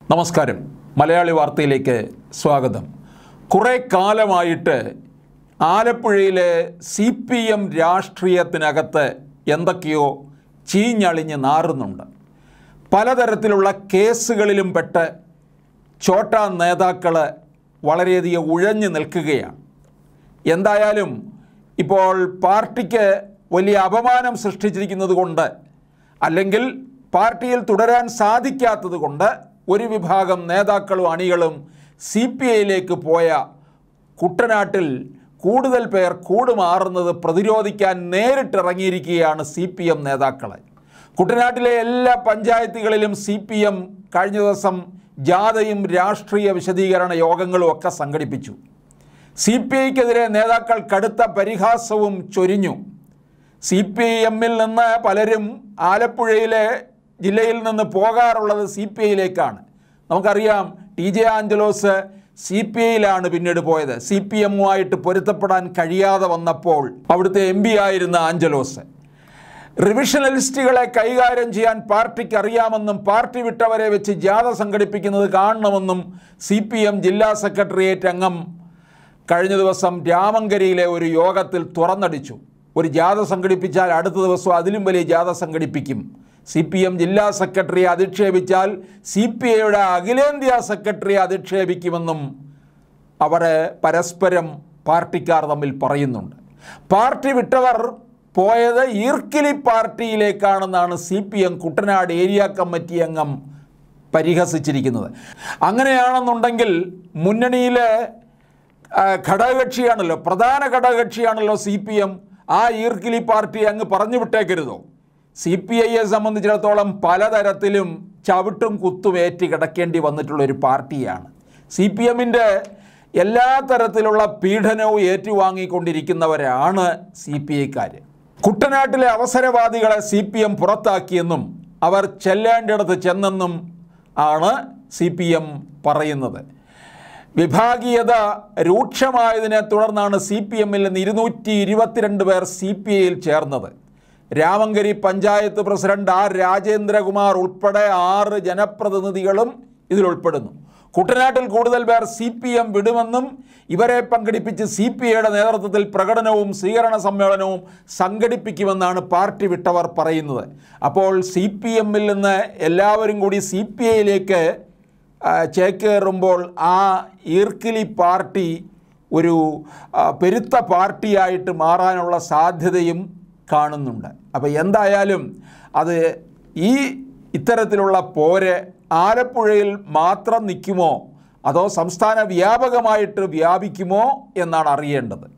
നമസ്കാരം മലയാളി വാർത്തയിലേക്ക് സ്വാഗതം കുറേ കാലമായിട്ട് ആലപ്പുഴയിലെ സി പി എം രാഷ്ട്രീയത്തിനകത്ത് എന്തൊക്കെയോ ചീഞ്ഞളിഞ്ഞ് നാറുന്നുണ്ട് പലതരത്തിലുള്ള കേസുകളിലും പെട്ട് ചോട്ട നേതാക്കൾ വളരെയധികം ഉഴഞ്ഞു നിൽക്കുകയാണ് എന്തായാലും ഇപ്പോൾ പാർട്ടിക്ക് വലിയ അപമാനം സൃഷ്ടിച്ചിരിക്കുന്നത് കൊണ്ട് അല്ലെങ്കിൽ പാർട്ടിയിൽ തുടരാൻ സാധിക്കാത്തത് കൊണ്ട് ഒരു വിഭാഗം നേതാക്കളും അണികളും സി പി ഐയിലേക്ക് പോയ കുട്ടനാട്ടിൽ കൂടുതൽ പേർ കൂടുമാറുന്നത് പ്രതിരോധിക്കാൻ നേരിട്ടിറങ്ങിയിരിക്കുകയാണ് സി പി എം നേതാക്കൾ കുട്ടനാട്ടിലെ എല്ലാ പഞ്ചായത്തുകളിലും സി പി എം കഴിഞ്ഞ ദിവസം ജാഥയും രാഷ്ട്രീയ വിശദീകരണ യോഗങ്ങളും ഒക്കെ സംഘടിപ്പിച്ചു സി പി ഐക്കെതിരെ നേതാക്കൾ കടുത്ത പരിഹാസവും ചൊരിഞ്ഞു സി പി എമ്മിൽ നിന്ന് പലരും ആലപ്പുഴയിലെ ജില്ലയിൽ നിന്ന് പോകാറുള്ളത് സി പി ഐയിലേക്കാണ് നമുക്കറിയാം T J Anjalose C P ഐയിലാണ് പിന്നീട് പോയത് സി പി എമ്മുമായിട്ട് പൊരുത്തപ്പെടാൻ കഴിയാതെ വന്നപ്പോൾ അവിടുത്തെ എം പി ആയിരുന്ന ആഞ്ചലോസ് റിവിഷണലിസ്റ്റുകളെ കൈകാര്യം ചെയ്യാൻ പാർട്ടിക്ക് അറിയാമെന്നും പാർട്ടി വിട്ടവരെ വെച്ച് ജാഥ സംഘടിപ്പിക്കുന്നത് കാണണമെന്നും സി പി എം ജില്ലാ സെക്രട്ടേറിയറ്റ് അംഗം കഴിഞ്ഞ ദിവസം രാമങ്കരിയിലെ ഒരു യോഗത്തിൽ തുറന്നടിച്ചു ഒരു ജാഥ സംഘടിപ്പിച്ചാൽ അടുത്ത ദിവസം അതിലും വലിയ ജാഥ സംഘടിപ്പിക്കും സി പി എം ജില്ലാ സെക്രട്ടറിയെ അധിക്ഷേപിച്ചാൽ സി പി ഐയുടെ അഖിലേന്ത്യാ സെക്രട്ടറിയെ അധിക്ഷേപിക്കുമെന്നും അവർ പരസ്പരം പാർട്ടിക്കാർ തമ്മിൽ പറയുന്നുണ്ട് പാർട്ടി വിട്ടവർ പോയത് ഈർക്കിലി പാർട്ടിയിലേക്കാണെന്നാണ് C P M Kuttanad area committee അംഗം പരിഹസിച്ചിരിക്കുന്നത് അങ്ങനെയാണെന്നുണ്ടെങ്കിൽ മുന്നണിയിലെ ആ, ഘടകകക്ഷിയാണല്ലോ പ്രധാന ഘടകകക്ഷിയാണല്ലോ സി പി എം ആ ഈർക്കിലി പാർട്ടി അങ്ങ് പറഞ്ഞു വിട്ടേക്കരുതോ സി പി ഐയെ സംബന്ധിച്ചിടത്തോളം പലതരത്തിലും ചവിട്ടും കുത്തും ഏറ്റ് കിടക്കേണ്ടി വന്നിട്ടുള്ള ഒരു പാർട്ടിയാണ് സി പി എമ്മിൻ്റെ എല്ലാ തരത്തിലുള്ള പീഡനവും ഏറ്റുവാങ്ങിക്കൊണ്ടിരിക്കുന്നവരാണ് സി പി ഐക്കാർ കുട്ടനാട്ടിലെ അവസരവാദികളെ സി പി എം പുറത്താക്കിയെന്നും അവർ ചെല്ലേണ്ടിടത്ത് ചെന്നെന്നും ആണ് സി പി എം പറയുന്നത് വിഭാഗീയത രൂക്ഷമായതിനെ തുടർന്നാണ് സി പി എമ്മിൽ നിന്ന് ഇരുന്നൂറ്റി ഇരുപത്തിരണ്ട് പേർ സി പി ഐയിൽ ചേർന്നത് രാമങ്കരി പഞ്ചായത്ത് പ്രസിഡന്റ് ആർ രാജേന്ദ്രകുമാർ ഉൾപ്പെടെ ആറ് ജനപ്രതിനിധികളും ഇതിൽ ഉൾപ്പെടുന്നു കുട്ടനാട്ടിൽ കൂടുതൽ പേർ സി പി എം വിടുമെന്നും ഇവരെ പങ്കെടുപ്പിച്ച് സി പി ഐയുടെ നേതൃത്വത്തിൽ പ്രകടനവും സ്വീകരണ സമ്മേളനവും സംഘടിപ്പിക്കുമെന്നാണ് പാർട്ടി വിട്ടവർ പറയുന്നത് അപ്പോൾ സി പി എമ്മിൽ നിന്ന് എല്ലാവരും കൂടി സി പി ഐയിലേക്ക് ആ, ചേക്കേറുമ്പോൾ ആ ഈർക്കിലി പാർട്ടി ഒരു ആ, പെരുത്ത പാർട്ടിയായിട്ട് മാറാനുള്ള സാധ്യതയും കാണുന്നുണ്ട് അപ്പോൾ എന്തായാലും അത് ഈ ഇത്തരത്തിലുള്ള പോര് ആലപ്പുഴയിൽ മാത്രം നിൽക്കുമോ അതോ സംസ്ഥാന വ്യാപകമായിട്ട് വ്യാപിക്കുമോ എന്നാണ് അറിയേണ്ടത്